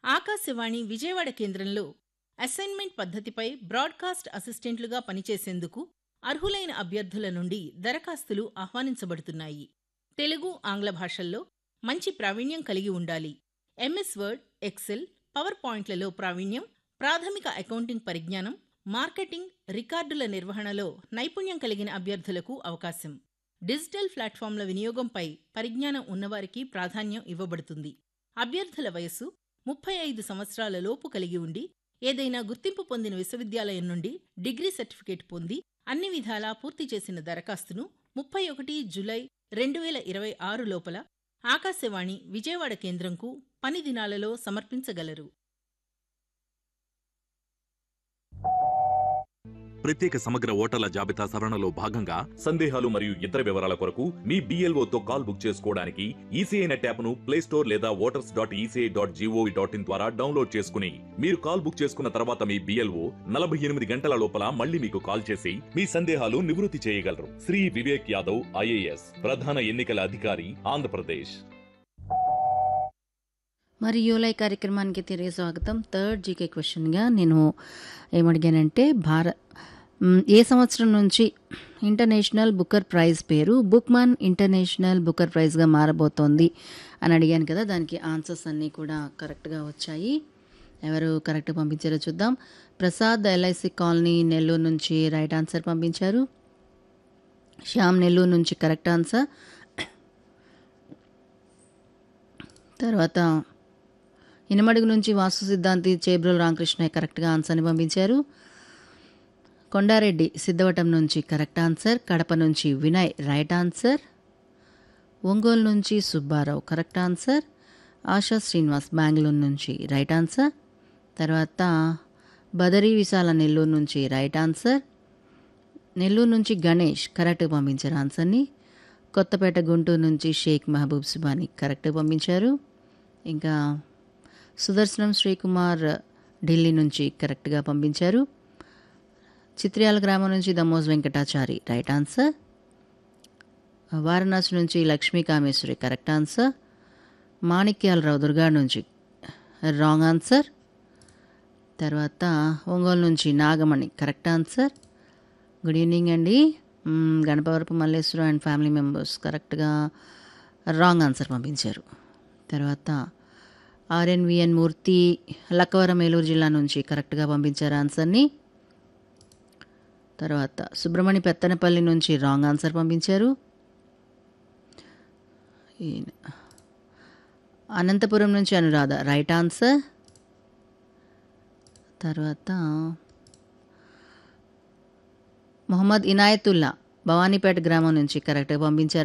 ఆకాశవాణి విజయవాడ కేంద్రంలో assignment పద్ధతిపై broadcast అసిస్టెంట్లుగా పనిచేసేందుకు అర్హులైన అభ్యర్థుల నుండి దరఖాస్తులు ఆహ్వానించబడుతున్నాయి తెలుగు ఆంగ్ల భాషల్లో మంచి ప్రావీణ్యం కలిగి ఉండాలి ఎంఎస్ వర్డ్ ఎక్సెల్ పవర్ పాయింట్లలో ప్రావీణ్యం ప్రాథమిక అకౌంటింగ్ పరిజ్ఞానం మార్కెటింగ్ రికార్డుల నిర్వహణలో నైపుణ్యం కలిగిన అభ్యర్థులకు అవకాశం డిజిటల్ ప్లాట్ఫామ్ల వినియోగంపై పరిజ్ఞానం ఉన్నవారికి ప్రాధాన్యం ఇవ్వబడుతుంది అభ్యర్థుల వయస్సు ముప్పై ఐదు సంవత్సరాల లోపు కలిగి ఉండి ఏదైనా గుర్తింపు పొందిన విశ్వవిద్యాలయం నుండి డిగ్రీ సర్టిఫికేట్ పొంది అన్ని విధాలా పూర్తి చేసిన దరఖాస్తును ముప్పై ఒకటి జులై రెండు వేల ఇరవై ఆరు లోపల ఆకాశవాణి విజయవాడ కేంద్రంకు పని దినాలలో సమర్పించగలరు ప్రత్యేక సమగ్ర ఓటర్ల జాబితా సవరణలో భాగంగా సందేహాలు మరియు ఇతర వివరాల కొరకు మీ BLO తో కాల్ బుక్ చేసుకోవడానికి ఈసీఐ నెట్ యాప్ను ప్లే స్టోర్ లేదా voters dot ECI dot G O V dot in ద్వారా డౌన్లోడ్ చేసుకుని మీరు కాల్ బుక్ చేసుకున్న తర్వాత మీ బిఎల్ఓ నలభై ఎనిమిది గంటల లోపల మళ్ళీ మీకు కాల్ చేసి మీ సందేహాలు నివృత్తి చేయగలరు శ్రీ వివేక్ యాదవ్ ఐఏఎస్ ప్రధాన ఎన్నికల అధికారి ఆంధ్రప్రదేశ్ మరి యూలై కార్యక్రమానికి తిరిగి స్వాగతం థర్డ్ జీకే క్వశ్చన్గా నేను ఏమడిగానంటే భారత్ మ్, ఏ సంవత్సరం నుంచి ఇంటర్నేషనల్ బుకర్ ప్రైజ్ పేరు బుక్మాన్ ఇంటర్నేషనల్ బుకర్ ప్రైజ్గా మారబోతోంది అని అడిగాను కదా దానికి ఆన్సర్స్ అన్నీ కూడా కరెక్ట్గా వచ్చాయి ఎవరు కరెక్ట్ పంపించారో చూద్దాం ప్రసాద్ ఎల్ఐసి కాలనీ నెల్లూరు నుంచి రైట్ ఆన్సర్ పంపించారు శ్యామ్ నెల్లూరు నుంచి కరెక్ట్ ఆన్సర్ తర్వాత ఇనమడుగు నుంచి వాస్తు సిద్ధాంతి చేబ్రోల్ రామకృష్ణ కరెక్ట్గా ఆన్సర్ని పంపించారు కొండారెడ్డి సిద్ధవటం నుంచి కరెక్ట్ ఆన్సర్ కడప నుంచి వినయ్ రైట్ ఆన్సర్ ఒంగోలు నుంచి సుబ్బారావు కరెక్ట్ ఆన్సర్ ఆశా శ్రీనివాస్ బెంగళూరు నుంచి రైట్ ఆన్సర్ తర్వాత బదరీ విశాల నెల్లూరు నుంచి రైట్ ఆన్సర్ నెల్లూరు నుంచి గణేష్ కరెక్ట్ పంపించారు ఆన్సర్ని కొత్తపేట గుంటూరు నుంచి షేక్ మహబూబ్ సుబాని కరెక్ట్ పంపించారు ఇంకా సుదర్శనం శ్రీకుమార్ ఢిల్లీ నుంచి కరెక్ట్గా పంపించారు చిత్రియాల గ్రామం నుంచి దమోజ్ వెంకటాచారి రైట్ ఆన్సర్ వారణాసి నుంచి లక్ష్మీ కామేశ్వరి కరెక్ట్ ఆన్సర్ మాణిక్యాలరావు దుర్గా నుంచి రాంగ్ ఆన్సర్ తర్వాత ఒంగోలు నుంచి Nagamani correct answer good evening అండి మ్మ్, Ganapavarapu Malleswaram and family members కరెక్ట్గా రాంగ్ ఆన్సర్ పంపించారు తర్వాత ఆర్ఎన్విఎన్ మూర్తి లక్కవరం ఏలూరు జిల్లా నుంచి కరెక్ట్గా పంపించారు ఆన్సర్ని తర్వాత సుబ్రహ్మణ్య పెత్తనపల్లి నుంచి రాంగ్ ఆన్సర్ పంపించారు ఈయన అనంతపురం నుంచి అనురాధ రైట్ ఆన్సర్ తర్వాత మొహమ్మద్ ఇనాయతుల్లా భవానీపేట గ్రామం నుంచి కరెక్ట్గా పంపించారు